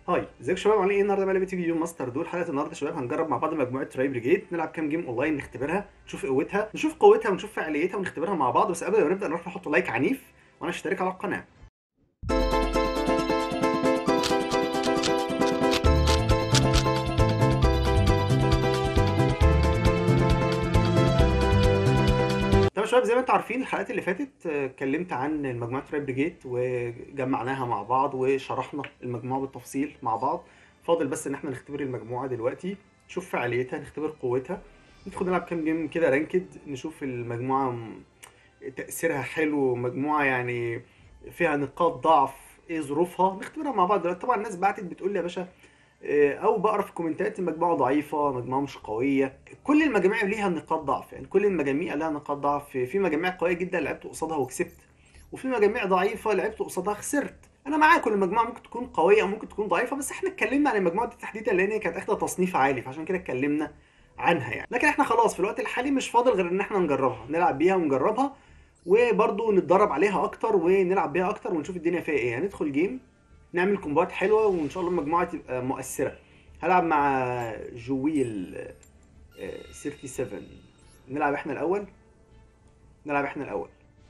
هاي ازيكم يا شباب عاملين ايه النهارده بقى لعبه يو ماستر دول حلقه النهارده يا شباب هنجرب مع بعض مجموعه تراي بريجيد نلعب كام جيم اونلاين نختبرها نشوف قوتها نشوف قوتها ونشوف فعاليتها ونختبرها مع بعض بس قبل ما نبدا نروح نحط لايك عنيف وانا اشترك على القناه طب يا شباب زي ما انتم عارفين الحلقات اللي فاتت آه، اتكلمت عن المجموعه تراي بريجيد وجمعناها مع بعض وشرحنا المجموعه بالتفصيل مع بعض فاضل بس ان احنا نختبر المجموعه دلوقتي نشوف فعاليتها نختبر قوتها ندخل نلعب كام جيم كده رانكد نشوف المجموعه م- تاثيرها حلو مجموعه يعني فيها نقاط ضعف ايه ظروفها نختبرها مع بعض دلوقتي طبعا الناس بعتت بتقول لي يا باشا آه، او بقرا في الكومنتات المجموعه ضعيفه مجموعه مش قويه كل المجاميع ليها نقاط ضعف يعني كل المجاميع لها نقاط ضعف في مجاميع قويه جدا لعبت قصادها وكسبت وفي مجاميع ضعيفه لعبت قصادها خسرت انا معاك كل مجموعه ممكن تكون قويه او ممكن تكون ضعيفه بس احنا اتكلمنا عن المجموعه دي تحديدا لان هي كانت اخده تصنيف عالي فعشان كده اتكلمنا عنها يعني لكن احنا خلاص في الوقت الحالي مش فاضل غير ان احنا نجربها نلعب بيها ونجربها وبرضه نتدرب عليها اكتر ونلعب بيها اكتر ونشوف الدنيا فيها ايه هندخل جيم نعمل كومبوات حلوه وان شاء الله المجموعه تبقى مؤثره هلعب مع جويل آه، 37 نلعب احنا الاول نلعب احنا الاول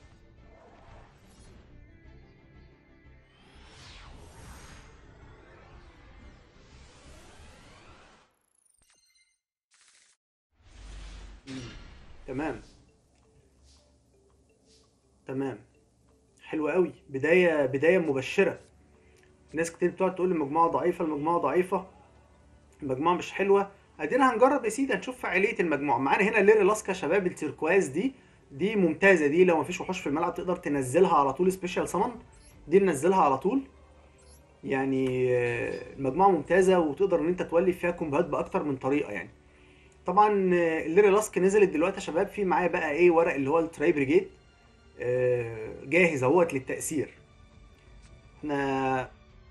مم. تمام تمام حلو قوي بدايه بدايه مبشره ناس كتير بتقعد تقول المجموعه ضعيفه المجموعه ضعيفه المجموعه مش حلوه ادينا هنجرب يا سيدي هنشوف فعاليه المجموعه معانا هنا ليري لاسكا شباب التركواز دي دي ممتازه دي لو مفيش وحوش في الملعب تقدر تنزلها على طول سبيشال سمن دي ننزلها على طول يعني آه، المجموعه ممتازه وتقدر ان انت تولي فيها كومبات باكتر من طريقه يعني طبعا آه، الليري لاسك نزلت دلوقتي يا شباب في معايا بقى ايه ورق اللي هو التراي بريجيد آه، جاهز اهوت للتاثير احنا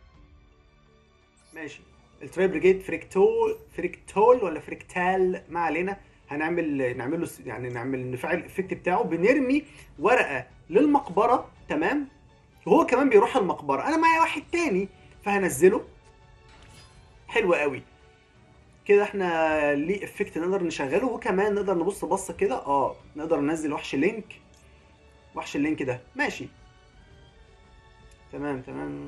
ماشي التراي بريجيد فريكتول فريكتول ولا فريكتال ما علينا هنعمل نعمل له يعني نعمل نفعل الافكت بتاعه بنرمي ورقه للمقبره تمام وهو كمان بيروح المقبره انا معايا واحد تاني فهنزله حلو قوي كده احنا ليه افكت نقدر نشغله وكمان نقدر نبص بصه كده اه نقدر ننزل وحش لينك وحش اللينك ده ماشي تمام تمام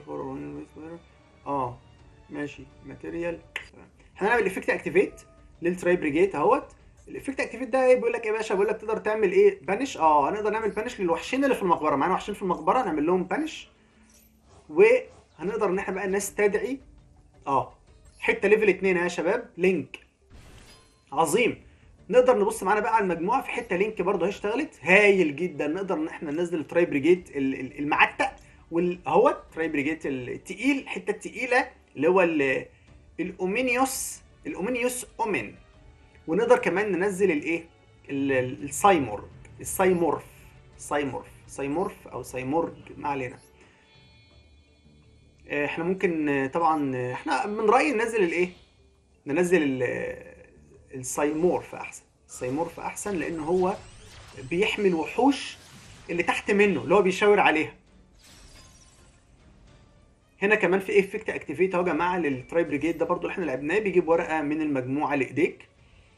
اه ماشي ماتيريال تمام احنا هنعمل افكت اكتيفيت للتراي بريجيت اهوت الافكت اكتيفيت ده ايه بيقول لك ايه يا باشا بيقول لك تقدر تعمل ايه بانش اه هنقدر نعمل بانش للوحشين اللي في المقبره معانا وحشين في المقبره نعمل لهم بانش وهنقدر ان احنا بقى نستدعي اه حته ليفل 2 يا شباب لينك عظيم نقدر نبص معانا بقى على المجموعه في حته لينك برضه اهي اشتغلت هايل جدا نقدر ان احنا ننزل التراي بريجيت ال- ال- المعتق واهوت تراي بريجيت التقيل الحته التقيله اللي هو ال- الاومينيوس الاومينيوس اومن ونقدر كمان ننزل الايه ال- ال- السايمورج السايمورف سايمورف سايمورف او سايمورج ما علينا آه، احنا ممكن آه، طبعا آه، احنا من رايي ننزل الايه ننزل ال- السايمورف احسن السايمورف احسن لان هو بيحمي الوحوش اللي تحت منه اللي هو بيشاور عليها هنا كمان في افكت اكتيفيت اهو يا جماعه للتراي بريجيد ده برضو اللي احنا لعبناه بيجيب ورقه من المجموعه لايديك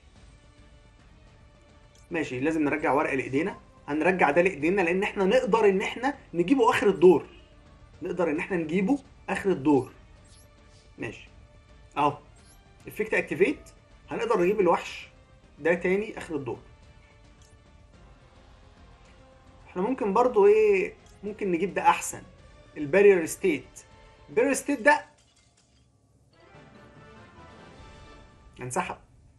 ماشي لازم نرجع ورقه لايدينا هنرجع ده لايدينا لان احنا نقدر ان احنا نجيبه اخر الدور نقدر ان احنا نجيبه اخر الدور ماشي اهو افكت اكتيفيت هنقدر نجيب الوحش ده تاني اخر الدور احنا ممكن برضو ايه ممكن نجيب ده احسن البارير ستيت البارير ستيت ده انسحب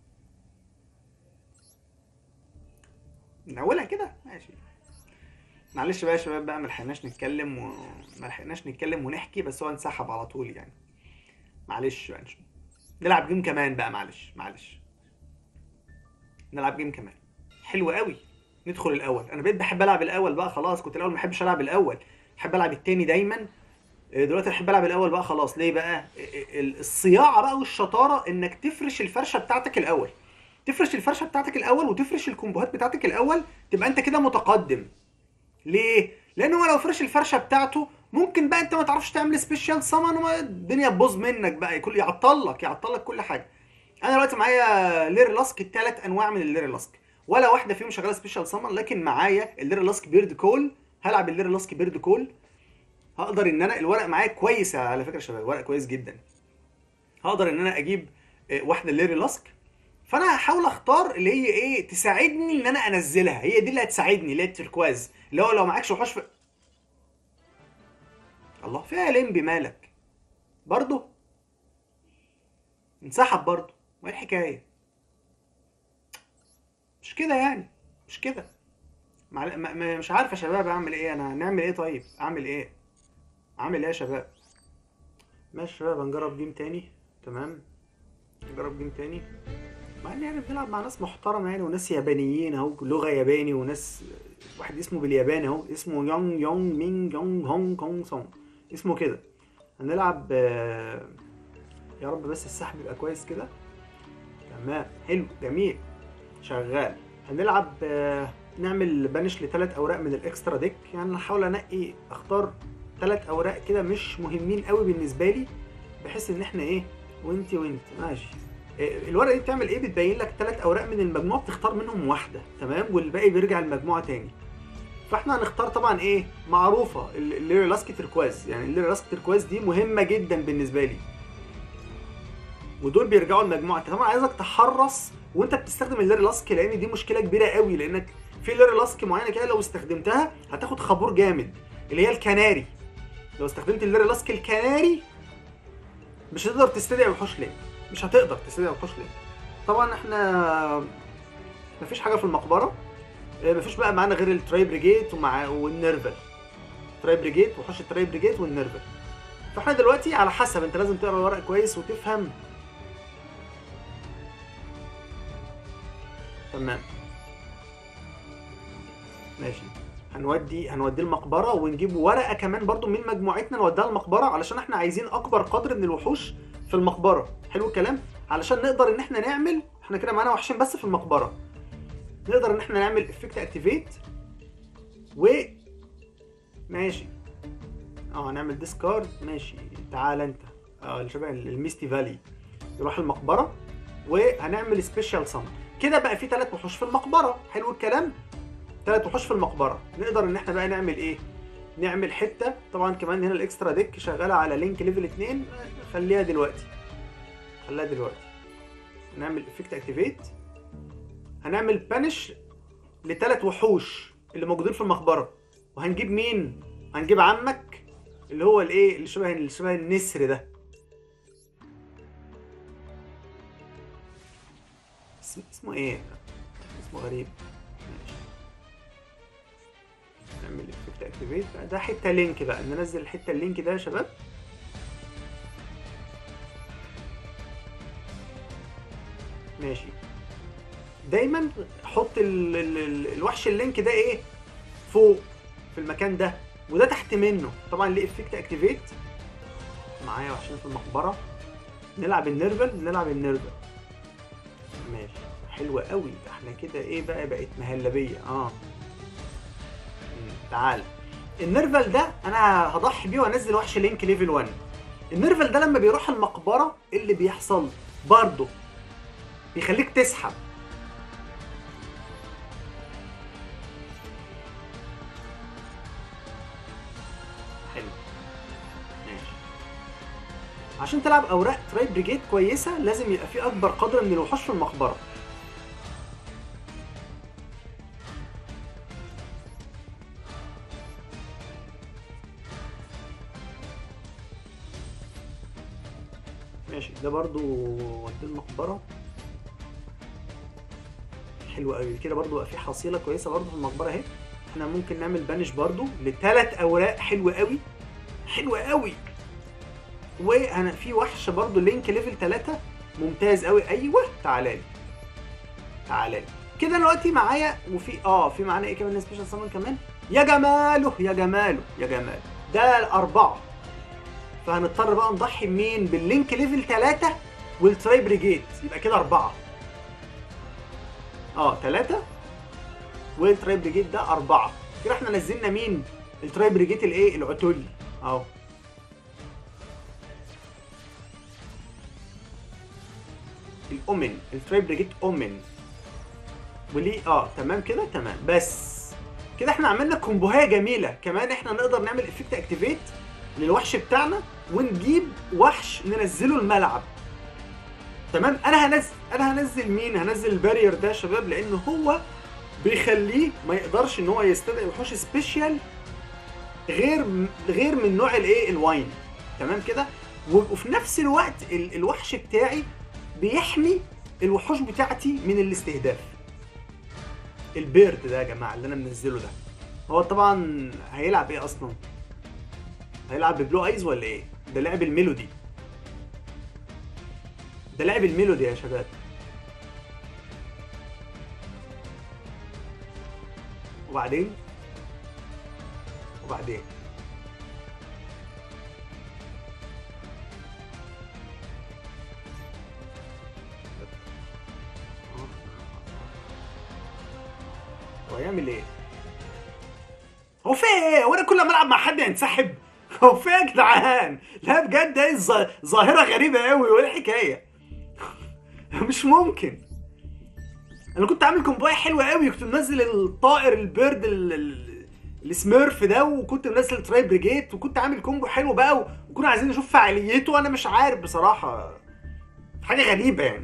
من اولها كده ماشي معلش بقى يا شباب بقى ما لحقناش نتكلم وما لحقناش نتكلم ونحكي بس هو انسحب على طول يعني معلش بقى نشوف. نلعب جيم كمان بقى معلش معلش نلعب جيم كمان حلو قوي ندخل الاول انا بقيت بحب العب الاول بقى خلاص كنت الاول ما بحبش العب الاول بحب العب التاني دايما إيه، دلوقتي بحب العب الاول بقى خلاص ليه بقى إيه، ال- الصياعه بقى والشطاره انك تفرش الفرشه بتاعتك الاول تفرش الفرشه بتاعتك الاول وتفرش الكومبوهات بتاعتك الاول تبقى انت كده متقدم ليه لان هو لو فرش الفرشه بتاعته ممكن بقى انت ما تعرفش تعمل سبيشال سمن والدنيا تبوظ منك بقى يكون يعطل لك يعطل لك كل حاجه انا دلوقتي معايا لير لاسك ثلاث انواع من اللير لاسك ولا واحده فيهم شغاله سبيشال سمن لكن معايا اللير لاسك بيرد كول هلعب اللير لاسك بيرد كول هقدر ان انا الورق معايا كويس على فكره يا شباب الورق كويس جدا هقدر ان انا اجيب آه، واحده ليري لاسك فانا هحاول اختار اللي هي ايه تساعدني ان انا انزلها هي دي اللي هتساعدني اللي هي التركواز اللي هو لو معكش وحوش في الله فيها لمبي مالك برضه انسحب برضه وايه الحكايه مش كده يعني مش كده معل... م... م... مش عارف يا شباب اعمل ايه انا هنعمل ايه طيب اعمل ايه اعمل ايه يا شباب ماشي يا شباب هنجرب جيم تاني تمام نجرب جيم تاني مع ان يعني بنلعب مع ناس محترمه يعني وناس يابانيين اهو لغه ياباني وناس واحد اسمه بالياباني اهو اسمه يونغ يونغ مينج يونغ هونغ كونغ سونغ اسمه كده هنلعب آه، يا رب بس السحب يبقى كويس كده تمام حلو جميل شغال هنلعب آه، نعمل بانش لثلاث اوراق من الاكسترا ديك يعني هحاول انقي اختار ثلاث اوراق كده مش مهمين قوي بالنسبه لي بحيث ان احنا ايه وانت وانت ماشي إيه، الورقه دي بتعمل ايه بتبين لك ثلاث اوراق من المجموعه بتختار منهم واحده تمام والباقي بيرجع المجموعه تاني فاحنا هنختار طبعا ايه معروفه ال- الليري لاسك تركواز يعني الليري لاسك تركواز دي مهمه جدا بالنسبه لي ودول بيرجعوا المجموعه طبعا عايزك تحرص وانت بتستخدم الليري لاسك لان دي مشكله كبيره قوي لانك في ليري لاسك معينه كده لو استخدمتها هتاخد خابور جامد اللي هي الكناري لو استخدمت الليري لاسك الكناري مش هتقدر تستدعي وحوش ليه مش هتقدر تستدعي وحوش ليه طبعا احنا مفيش حاجه في المقبره اه، مفيش بقى معانا غير التراي بريجيت ومع والنيرفل تراي بريجيت وحوش التراي بريجيت والنيرفل فاحنا دلوقتي على حسب انت لازم تقرا الورق كويس وتفهم تمام ماشي هنودي هنوديه المقبره ونجيب ورقه كمان برضو من مجموعتنا نوديها المقبره علشان احنا عايزين اكبر قدر من الوحوش في المقبره حلو الكلام علشان نقدر ان احنا نعمل احنا كده معانا وحشين بس في المقبره نقدر ان احنا نعمل افكت اكتيفيت و ماشي اه هنعمل ديسكارد ماشي تعال انت اه اللي شبه الميستي فالي يروح المقبره وهنعمل سبيشال سم كده بقى في ثلاث وحوش في المقبره حلو الكلام ثلاث وحوش في المقبره نقدر ان احنا بقى نعمل ايه نعمل حته طبعا كمان هنا الاكسترا ديك شغاله على لينك ليفل 2 خليها دلوقتي خليها دلوقتي نعمل افكت اكتيفيت هنعمل بانش لثلاث وحوش اللي موجودين في المقبره وهنجيب مين هنجيب عمك اللي هو الايه اللي شبه اللي شبه النسر ده اسم- اسمه ايه اسمه غريب ماشي نعمل افكت اكتيفيت ده حته لينك بقى ننزل الحته اللينك ده يا شباب ماشي دايما حط ال ال ال الوحش اللينك ده ايه فوق في المكان ده وده تحت منه طبعا ليه افكت اكتيفيت معايا وحشين في المقبره نلعب النيرفل نلعب النيرفل ماشي حلوة قوي احنا كده ايه بقى بقت مهلبية اه مم، تعال النيرفل ده انا هضحي بيه وانزل وحش لينك ليفل 1 النيرفل ده لما بيروح المقبرة إيه اللي بيحصل برضه بيخليك تسحب حلو ماشي عشان تلعب اوراق تراي بريجيد كويسه لازم يبقى في اكبر قدر من الوحوش في المقبره ماشي ده برضو ودي المقبره حلو قوي كده برضو بقى في حصيله كويسه برضو في المقبره اهي احنا ممكن نعمل بانش برضو لثلاث اوراق حلوه قوي حلوه قوي وانا في وحش برضو لينك ليفل 3 ممتاز قوي ايوه تعالى لي تعالى لي كده دلوقتي معايا وفي اه في معانا ايه كمان سبيشال سامون كمان يا جماله يا جماله يا جماله ده الاربعه فهنضطر بقى نضحي بمين باللينك ليفل 3 والتراي بريجيت يبقى كده اربعه اه ثلاثه والتراي بريجيت ده اربعه كده احنا نزلنا مين التراي بريجيت الايه العتل اهو الاومن التراي بريجيت اومن وليه اه تمام كده تمام بس كده احنا عملنا كومبوهايه جميله كمان احنا نقدر نعمل افكت اكتيفيت للوحش بتاعنا ونجيب وحش ننزله الملعب تمام انا هنزل انا هنزل مين هنزل البارير ده يا شباب لان هو بيخليه ما يقدرش ان هو يستدعي وحوش سبيشال غير غير من نوع الايه الواين تمام كده و- وفي نفس الوقت ال- الوحش بتاعي بيحمي الوحوش بتاعتي من الاستهداف البيرد ده يا جماعه اللي انا منزله ده هو طبعا هيلعب ايه اصلا هيلعب ببلو ايز ولا ايه ده لعب الميلودي ده لعب الميلودي يا شباب وبعدين وبعدين هو هيعمل ايه؟ هو في ايه؟ هو انا كل ما العب مع حد ينسحب؟ هو في ايه يا جدعان؟ لا بجد ايه الظ- ظاهرة غريبة قوي وايه الحكاية؟ مش ممكن انا كنت عامل كومباي حلوة قوي كنت منزل الطائر البيرد ال- ال- السميرف ده وكنت منزل تراي بريجيت وكنت عامل كومبو حلو بقى وكنا عايزين نشوف فعاليته انا مش عارف بصراحة حاجة غريبة يعني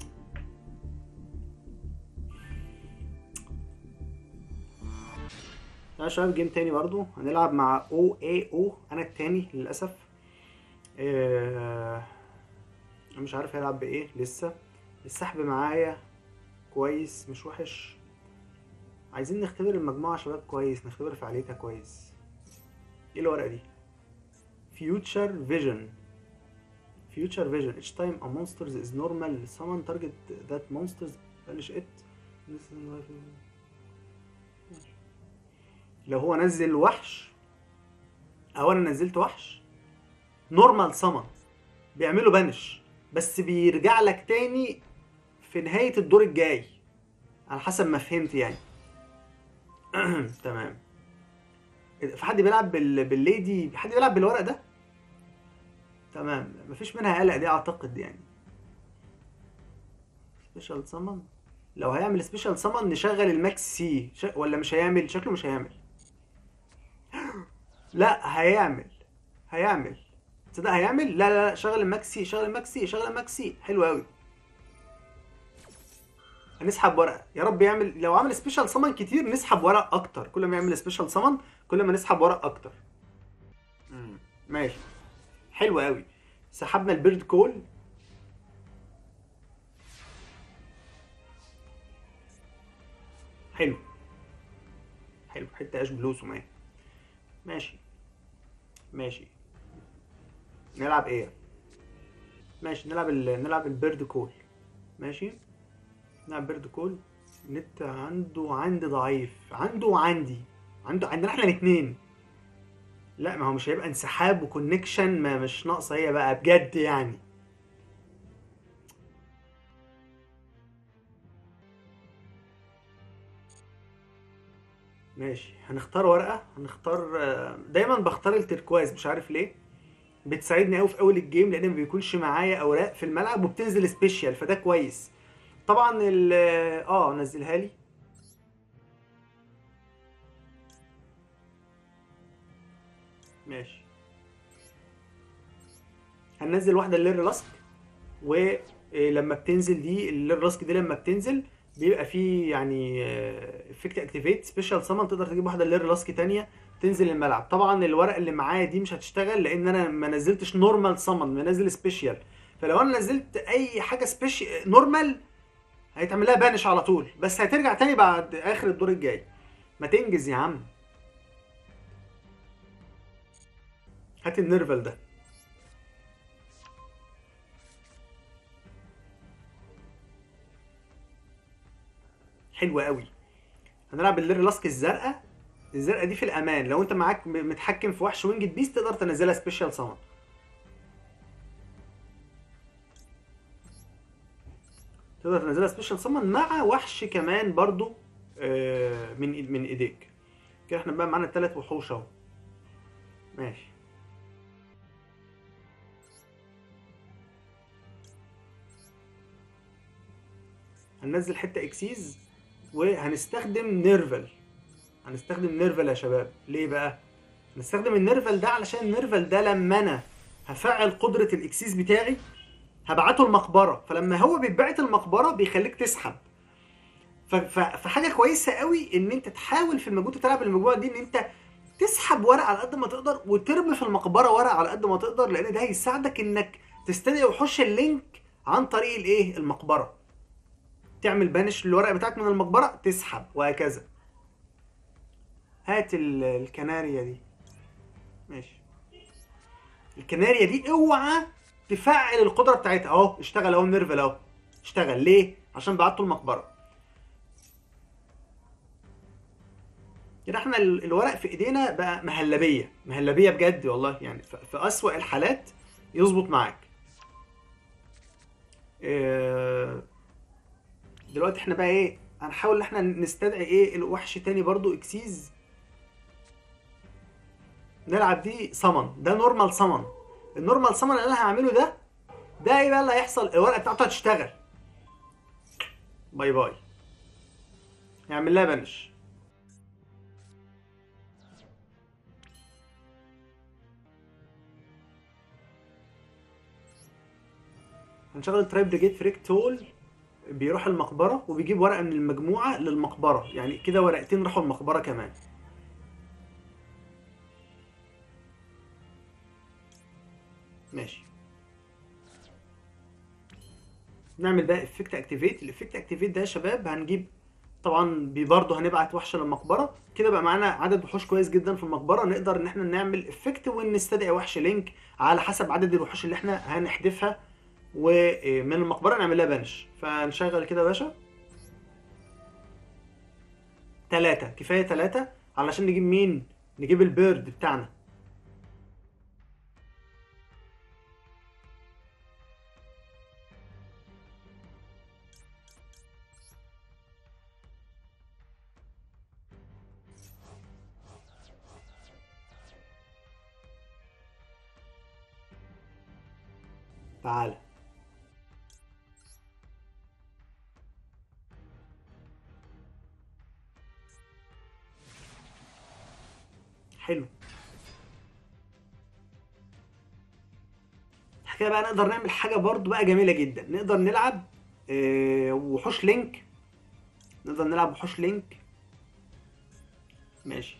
يا شباب جيم تاني برضو هنلعب مع او اي او انا التاني للاسف آه، انا مش عارف هيلعب بايه لسه السحب معايا كويس مش وحش عايزين نختبر المجموعة يا شباب كويس نختبر فعاليتها كويس ايه الورقة دي future vision future vision each time a monster is normal summon target that monsters banish it This is life- لو هو نزل وحش او انا نزلت وحش نورمال سمن بيعملوا بانش بس بيرجع لك تاني في نهاية الدور الجاي على حسب ما فهمت يعني تمام في حد بيلعب بال... بالليدي حد بيلعب بالورق ده تمام مفيش منها قلق دي اعتقد يعني سبيشال سمن لو هيعمل سبيشال سمن نشغل الماكس سي ش... ولا مش هيعمل شكله مش هيعمل لا هيعمل هيعمل تصدق هيعمل لا لا لا شغل الماكسي شغل الماكسي شغل الماكسي حلو قوي هنسحب ورقه يا رب يعمل لو عمل سبيشال سمن كتير نسحب ورق اكتر كل ما يعمل سبيشال سمن كل ما نسحب ورق اكتر مم. ماشي حلو قوي سحبنا البيرد كول حلو حلو حته اش بلوس وما ماشي ماشي نلعب ايه ماشي نلعب ال... نلعب البيرد كول ماشي نلعب بيرد كول النت عنده عندي ضعيف عنده وعندي عنده عندنا احنا الاثنين لا ما هو مش هيبقى انسحاب وكونكشن ما مش ناقصه هي بقى بجد يعني ماشي هنختار ورقة هنختار آه، دايما بختار التركواز مش عارف ليه بتساعدني قوي في اول الجيم لان ما بيكونش معايا اوراق في الملعب وبتنزل سبيشال فده كويس طبعا ال اه نزلها لي ماشي هننزل واحدة اللير لاسك ولما بتنزل دي اللير لاسك دي لما بتنزل بيبقى فيه يعني افكت اكتيفيت سبيشال سمن تقدر تجيب واحده لير لاسك تانية تنزل الملعب طبعا الورقه اللي معايا دي مش هتشتغل لان انا ما نزلتش نورمال سمن منزل سبيشال فلو انا نزلت اي حاجه سبيشال نورمال هيتعمل لها بانش على طول بس هترجع تاني بعد اخر الدور الجاي ما تنجز يا عم هات النيرفل ده حلو قوي هنلعب اللير لاسك الزرقاء الزرقاء دي في الامان لو انت معاك م- متحكم في وحش وينجد بيست تقدر تنزلها سبيشال سمن تقدر تنزلها سبيشال سمن مع وحش كمان برضو آه، من إيد- من ايديك كده احنا بقى معانا الثلاث وحوش اهو ماشي هننزل حته اكسيز وهنستخدم نيرفل هنستخدم نيرفل يا شباب ليه بقى هنستخدم النيرفل ده علشان النيرفل ده لما انا هفعل قدره الاكسيز بتاعي هبعته المقبره فلما هو بيتبعت المقبره بيخليك تسحب ف- ف- فحاجه كويسه قوي ان انت تحاول في المجهود تلعب المجموعه دي ان انت تسحب ورق على قد ما تقدر وترمي في المقبره ورق على قد ما تقدر لان ده هيساعدك انك تستدعي وحوش اللينك عن طريق الايه المقبره تعمل بانش للورق بتاعك من المقبره تسحب وهكذا هات ال- الكناريا دي ماشي الكناريا دي اوعى تفعل القدره بتاعتها اهو اشتغل اهو النيرفل اهو اشتغل ليه عشان بعته المقبره كده احنا ال- الورق في ايدينا بقى مهلبيه مهلبيه بجد والله يعني ف- في اسوأ الحالات يظبط معاك اه، دلوقتي احنا بقى ايه هنحاول ان احنا نستدعي ايه الوحش تاني برضو اكسيز نلعب دي صمن ده نورمال صمن النورمال صمن اللي انا هعمله ده ده ايه بقى اللي هيحصل الورقه بتاعته هتشتغل باي باي يعمل لها بنش هنشغل ترايب بريجيد فريك تول بيروح المقبرة وبيجيب ورقة من المجموعة للمقبرة يعني كده ورقتين راحوا المقبرة كمان ماشي نعمل بقى افكت اكتيفيت الافكت اكتيفيت ده يا شباب هنجيب طبعا بي- برضه هنبعت وحش للمقبره كده بقى معانا عدد وحوش كويس جدا في المقبره نقدر ان احنا نعمل افكت ونستدعي وحش لينك على حسب عدد الوحوش اللي احنا هنحذفها ومن المقبره نعمل لها بنش فنشغل كده يا باشا ثلاثة كفاية ثلاثة علشان نجيب مين؟ نجيب البيرد بتاعنا تعالى حلو كده بقى نقدر نعمل حاجة برضو بقى جميلة جدا نقدر نلعب آه، وحوش لينك نقدر نلعب وحوش لينك ماشي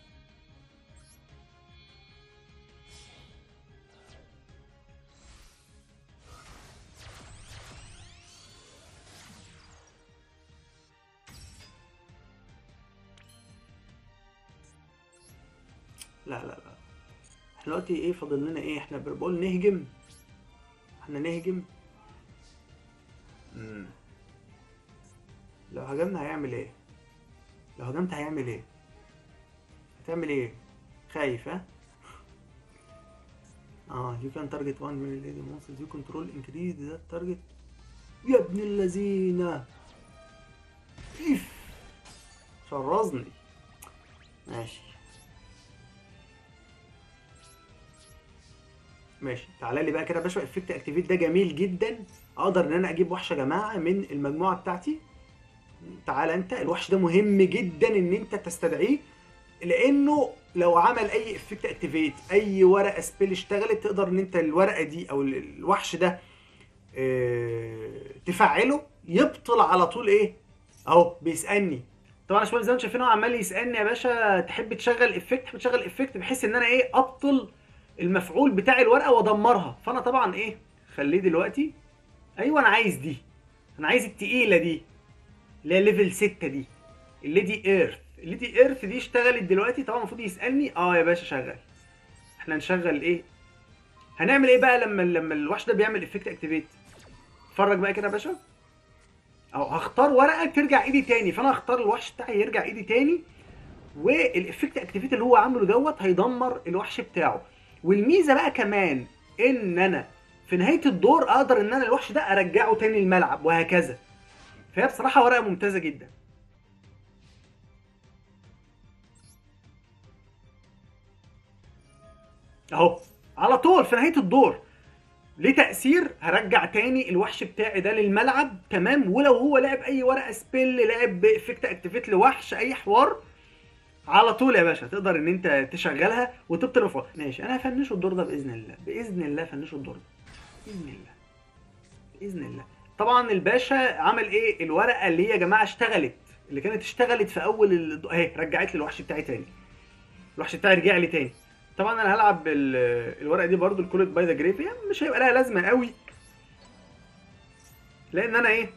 لا لا لا احنا دلوقتي ايه فاضل لنا ايه احنا بنقول نهجم احنا نهجم مم. لو هجمنا هيعمل ايه لو هجمت هيعمل ايه هتعمل ايه خايف ها اه you can target one million lady monsters you control increase that target يا ابن اللذينة اف شرزني ماشي ماشي تعالى لي بقى كده يا باشا افكت اكتيفيت ده جميل جدا اقدر ان انا اجيب وحش يا جماعه من المجموعه بتاعتي تعالى انت الوحش ده مهم جدا ان انت تستدعيه لانه لو عمل اي افكت اكتيفيت اي ورقه سبيل اشتغلت تقدر ان انت الورقه دي او ال- الوحش ده اه تفعله يبطل على طول ايه اهو بيسالني طبعا يا شباب زي ما انتم شايفين هو عمال يسالني يا باشا تحب تشغل افكت تحب تشغل افكت بحيث ان انا ايه ابطل المفعول بتاع الورقه وادمرها فانا طبعا ايه خليه دلوقتي ايوه انا عايز دي انا عايز التقيله دي اللي هي ليفل 6 دي اللي دي ايرث اللي دي ايرث دي اشتغلت دلوقتي طبعا المفروض يسالني اه يا باشا شغل احنا نشغل ايه هنعمل ايه بقى لما لما الوحش ده بيعمل افكت اكتيفيت اتفرج بقى كده يا باشا اهو هختار ورقه ترجع ايدي تاني فانا هختار الوحش بتاعي يرجع ايدي تاني والافكت اكتيفيت اللي هو عامله دوت هيدمر الوحش بتاعه والميزه بقى كمان ان انا في نهايه الدور اقدر ان انا الوحش ده ارجعه تاني الملعب وهكذا فهي بصراحه ورقه ممتازه جدا اهو على طول في نهايه الدور ليه تاثير هرجع تاني الوحش بتاعي ده للملعب تمام ولو هو لعب اي ورقه سبيل لعب افكت اكتيفيت لوحش اي حوار على طول يا باشا تقدر ان انت تشغلها وتبطل الفوق ماشي انا هفنشه الدور ده باذن الله باذن الله فنشه الدور ده باذن الله باذن الله طبعا الباشا عمل ايه الورقه اللي هي يا جماعه اشتغلت اللي كانت اشتغلت في اول ال- اهي رجعت لي الوحش بتاعي تاني الوحش بتاعي رجع لي تاني طبعا انا هلعب ال- الورقه دي برضو الكولت باي ذا جريف يعني مش هيبقى لها لازمه قوي لان انا ايه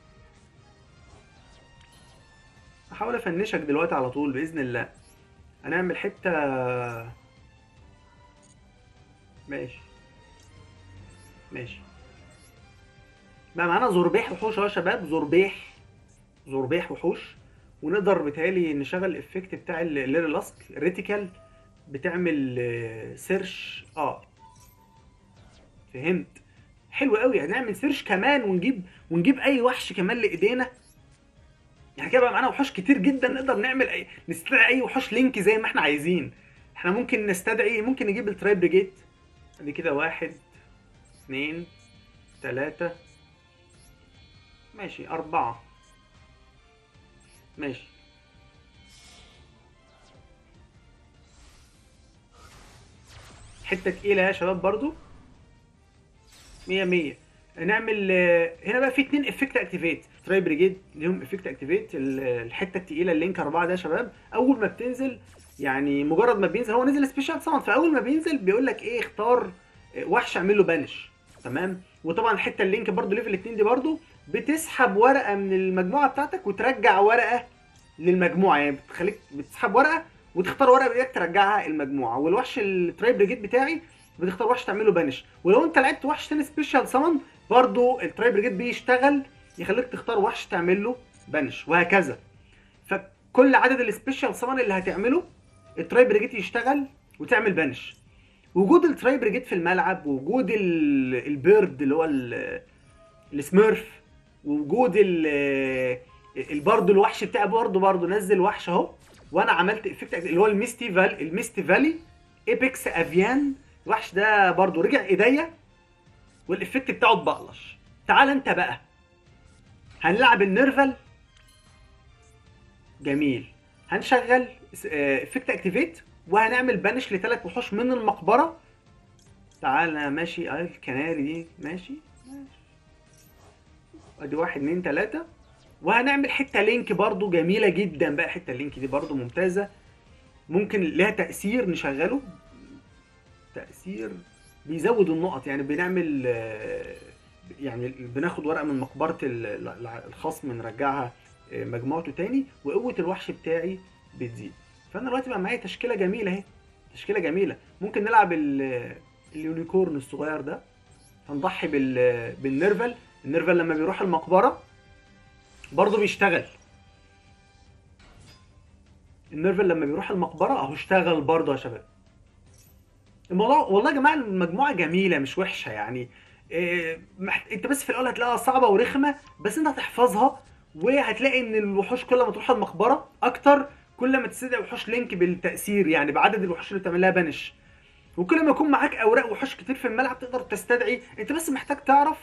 احاول افنشك دلوقتي على طول باذن الله هنعمل حته ماشي ماشي بقى معانا زربيح وحوش اهو يا شباب زربيح زربيح وحوش ونقدر بتهيألي نشغل الافكت بتاع اللير لاسك ريتيكال بتعمل آه، سيرش اه فهمت حلو قوي هنعمل سيرش كمان ونجيب ونجيب اي وحش كمان لايدينا يعني كده بقى معانا وحوش كتير جدا نقدر نعمل اي نستدعي اي وحوش لينك زي ما احنا عايزين احنا ممكن نستدعي ممكن نجيب الترايب بريجيت ادي كده واحد اتنين تلاتة ماشي أربعة ماشي حتة تقيلة يا شباب برضو مية مية نعمل آه، هنا بقى في اتنين افكت اكتيفيت تراي بريجيد ليهم افكت اكتيفيت الحته التقيله اللينك اربعه ده يا شباب اول ما بتنزل يعني مجرد ما بينزل هو نزل سبيشال ساوند فاول ما بينزل بيقول لك ايه اختار آه، وحش اعمل له بانش تمام وطبعا الحته اللينك برضو ليفل 2 دي برضو بتسحب ورقه من المجموعه بتاعتك وترجع ورقه للمجموعه يعني بتخليك بتسحب ورقه وتختار ورقه بايدك ترجعها المجموعه والوحش التراي بريجيد بتاعي بتختار وحش تعمله بانش ولو انت لعبت وحش تاني سبيشال سامون برضو التراي بريجيد بيشتغل يخليك تختار وحش تعمل له بانش وهكذا فكل عدد السبيشال سامون اللي هتعمله التراي بريجيد يشتغل وتعمل بانش وجود التراي بريجيد في الملعب ووجود ال- البيرد اللي هو ال- السميرف ووجود ال برضه الوحش بتاعي برضه برضه نزل وحش اهو وانا عملت افكت اللي هو الميستي فال الميستي فالي ايبكس افيان الوحش ده برضه رجع ايديا والافكت بتاعه اتبقلش تعال انت بقى هنلعب النيرفل جميل هنشغل افكت اكتيفيت وهنعمل بانش لثلاث وحوش من المقبره تعالى ماشي اه الكناري دي ماشي ماشي ادي واحد اتنين تلاته وهنعمل حته لينك برضو جميله جدا بقى حته اللينك دي برضو ممتازه ممكن لها تاثير نشغله تاثير بيزود النقط يعني بنعمل آه، يعني بناخد ورقه من مقبره ال- ال- الخصم نرجعها آه، مجموعته تاني وقوه الوحش بتاعي بتزيد فانا دلوقتي بقى معايا تشكيله جميله اهي تشكيله جميله ممكن نلعب ال- اليونيكورن الصغير ده هنضحي بال بالنيرفل النيرفل لما بيروح المقبره برضه بيشتغل النيرفل لما بيروح المقبره اهو اشتغل برضه يا شباب الموضوع والله يا جماعه المجموعه جميله مش وحشه يعني إيه مح... انت بس في الاول هتلاقيها صعبه ورخمه بس انت هتحفظها وهتلاقي ان الوحوش كل ما تروح المقبره اكتر كل ما تستدعي وحوش لينك بالتاثير يعني بعدد الوحوش اللي بتعمل لها بنش وكل ما يكون معاك اوراق وحوش كتير في الملعب تقدر تستدعي انت بس محتاج تعرف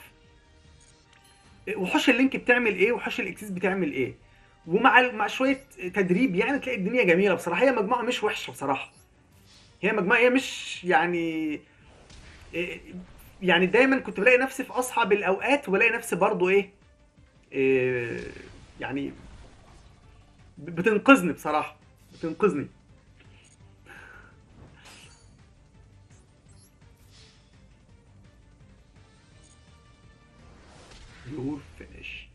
وحوش اللينك بتعمل ايه وحوش الاكسس بتعمل ايه ومع مع شويه تدريب يعني تلاقي الدنيا جميله بصراحه هي مجموعه مش وحشه بصراحه هي مجموعه هي مش يعني إيه، يعني دايما كنت بلاقي نفسي في اصعب الاوقات وبلاقي نفسي برضو ايه, إيه يعني ب- بتنقذني بصراحه بتنقذني يور فينيشد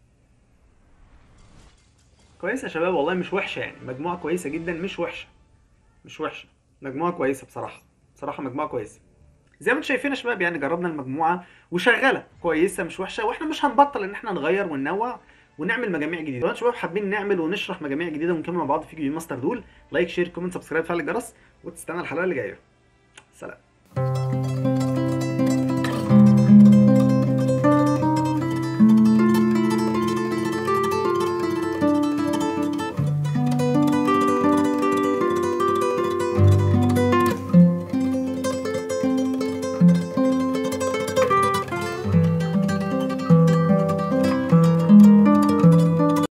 كويسه يا شباب والله مش وحشه يعني مجموعه كويسه جدا مش وحشه مش وحشه مجموعه كويسه بصراحه بصراحه مجموعه كويسه زي ما انتم شايفين يا شباب يعني جربنا المجموعه وشغاله كويسه مش وحشه واحنا مش هنبطل ان احنا نغير وننوع ونعمل مجاميع جديده لو انتم شباب حابين نعمل ونشرح مجاميع جديده ونكمل مع بعض في جيم ماستر دول لايك شير كومنت سبسكرايب فعل الجرس وتستنى الحلقه اللي جايه سلام